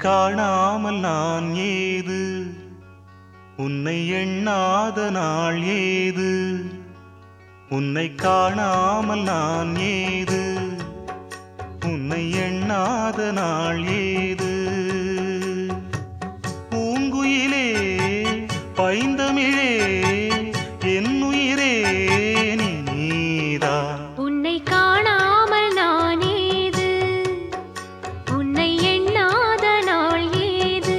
காணாமல் நான் ஏது உன்னை எண்ணாத நாள் ஏது உன்னை காணாமல் நான் ஏது உன்னை எண்ணாத நாள் ஏது பூங்குயிலே பைந்தமிழே என் உயிரே நீ நீதான் உன்னை காணாமல் நான் ஏது உன்னை எண்ணாத நாள் ஏது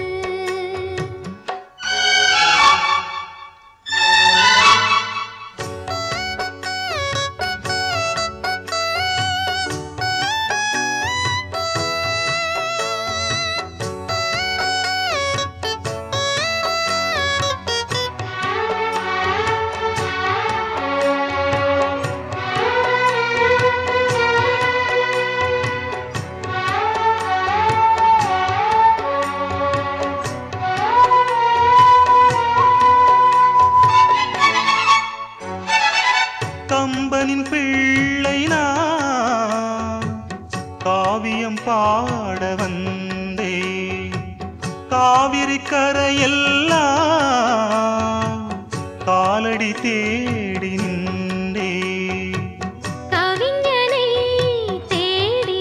கம்பனின் பிள்ளை நான் காவியம் பாட வந்தே காவிரி கரையெல்லாம் காலடி தேடி நின்றே கவிஞனை தேடி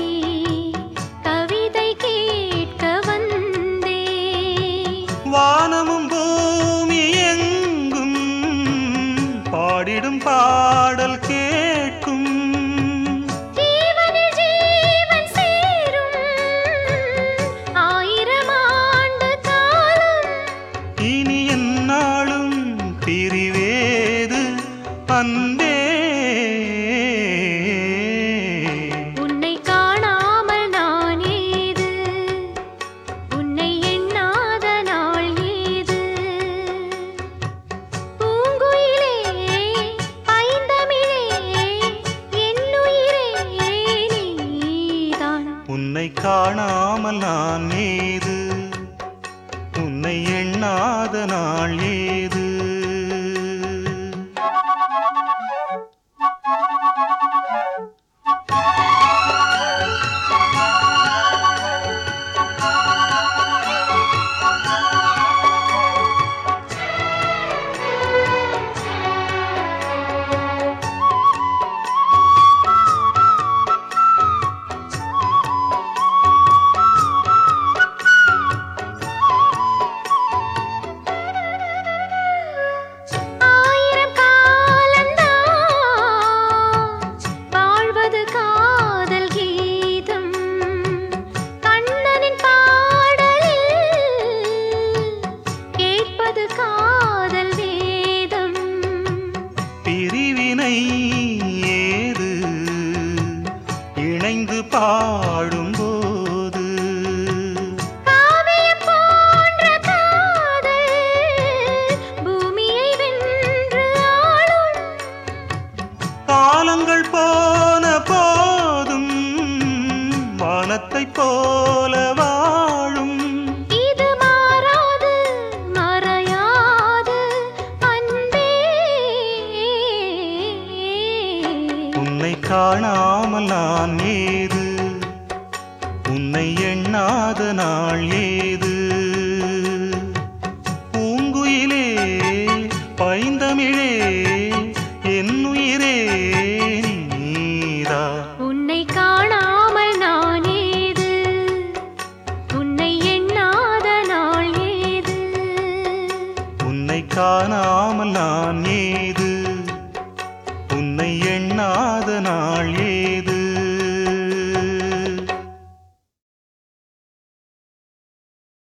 கவிதை கேட்க வந்தே வானமும் பூமி எங்கும் பாடிடும் பாடல் கேட்கும் ஜீவனில் ஜீவன் சேரும் ஆயிரம் ஆண்டு காலம் இனி என்னாலும் பிரிவேது அன்பே உன்னை காணாமல் நான் ஏது உன்னை எண்ணாத நாள் ஏது பூங்குயிலே ஐந்தமிழே என்னுயிரே நீதான் உன்னை காணாமல் நான் ஏது உன்னை எண்ணாத நாள் ஏது ஆயிரம் காலந்தான் வாழ்வது காதல் கீதம் கண்ணனின் பாடலில் கேட்பது காதல் வேதம் பிரிவினை ஏது இணைந்து பாடும்போது காவியம் போன்ற காதல் பூமியை வென்று ஆளும் காலங்கள் போன போதும் வானத்தைப் போல வாழும் இது மாறாது மறையாது அன்பே உன்னை காணாமல் நான் ஏது உன்னை எண்ணாத நாள் ஏது பூங்குயிலே பைந்தமிழே என் உயிரே நீரா உன்னை காணாமல் நான் ஏது உன்னை எண்ணாத நாள் ஏது உன்னை காணாமல் நான் ஏது உன்னை எண்ணாத நான்